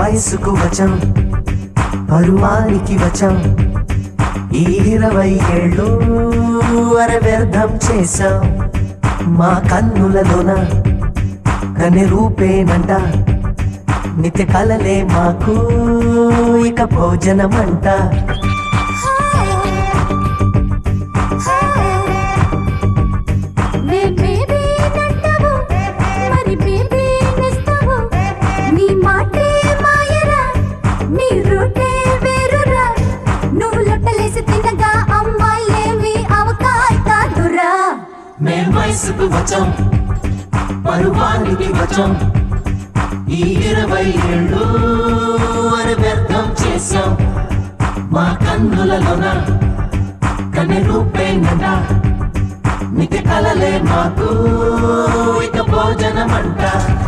వయసుకు వచం పరువానికి వచం ఈ ఇరవై ఏళ్ళు అర వ్యర్థం చేశాం మా కన్నులలోన కని రూపేనంట నిత్య కలలే మాకు ఇక భోజనమంట నే బేబీ నంటావు మరి బేబీ నిస్తావు నీ మాటే మాయరా నీ రూటే వేరురా నువ్వు లొట్టలేసి తినగా అమ్మాయిలేమి అవకాయ కాదురా మేం వయసుకు వచం పరువానికి వచం ఈ ఇరవై ఏళ్ళు అర వ్యర్థం చేశాం మా కన్నులలోన కని రూపేనంట నిత్య కలలే మాకు ఇక భోజనమంట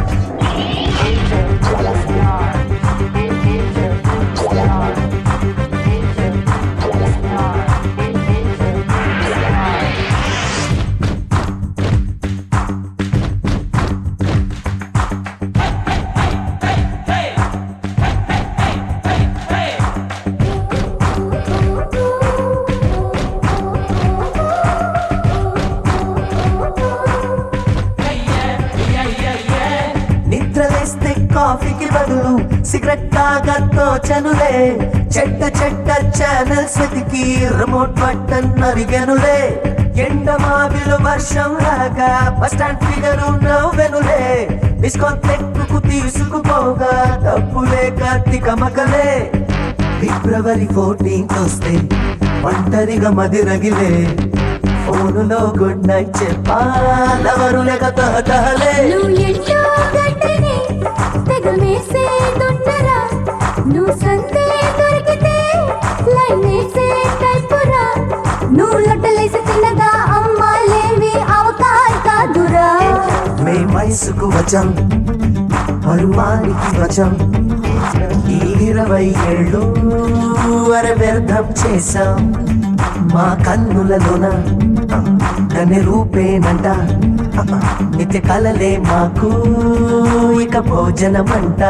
నిద్రలేస్తే కాఫీకి బదులు సిగరెట్ తాగా తోచనులే చెడ్డ చెడ్డ ఛానల్స్ వెతికి రిమోట్ బటన్ అరిగెనులే ఎండ మావిలు వర్షం లాగా బస్ స్టాండ్ ఫిగరు నవ్వెనులే డిస్కౌంట్ ఎక్కుకు తీసుకుపోగా డబ్బులే కార్తీక మకలే ఫిబ్రవరి ఫోర్టీన్త్ వస్తే ఒంటరిగా మది రగిలే ఫోనులో గుడ్ నైట్ చెప్పాలెవరు లేక తహతహలే నువ్వు ఎంటో గంటని తెగ మేసే దున్నరా నువ్వు సందే దొరికితే లైన్ వేసే టైపురా నువ్వు లొట్టలేసి తినగా అమ్మాయిలేమి అవకాయ కాదురా మే వయసుకు వచం పరువానికి వచం ఈ ఇరవై ఏళ్ళు అర వ్యర్థం చేశాం మా కన్నులలోన కని రూపేనంట నిత్య కలలే మాకు ఇక భోజనమంట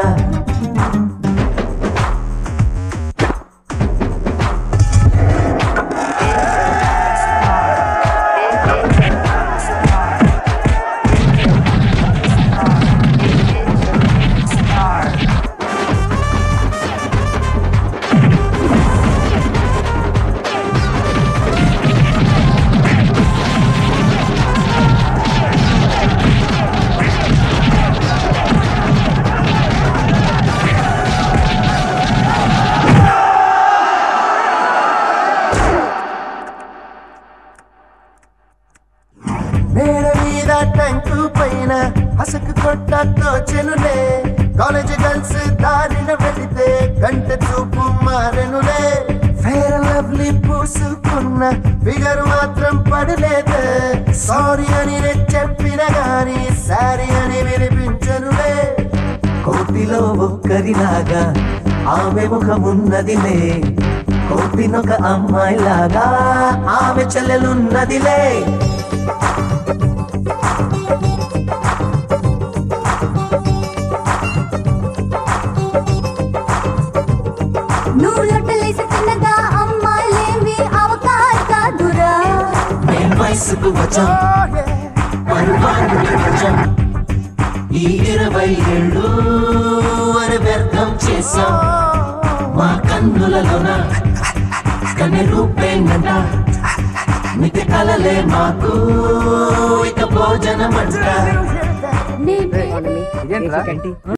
నేల మీద టంకు పైన హసకు కొట్ట తోచెనులే కాలేజ్ గర్ల్స్ దారిన వెళితే గంట చూపు మారెనులే ఫేర్ లవ్లీ పూసుకున్న ఫిగర్ మాత్రం పడలేదే సారీ అని నేను చెప్పిన గాని సారీ అని వినిపించనులే కోటిలో ఒక్కరిలాగా ఆమె ముఖమున్నదిలే కోటినొక అమ్మాయిలాగా ఆమె చెల్లెలున్నదిలే నువ్వు లొట్టలేసి తినగా అమ్మాయిలేమి అవకాయ కాదురా మేం వయసుకు వచ్చాం పరువానికి వచ్చాం ఈ ఇరవై ఏళ్ళు అర వ్యర్థం చేశాం మా కన్నులలోన కని రూపేనంట మితి కలలే మాకు ఇక భోజనమంట నీ ఇదేంట్రా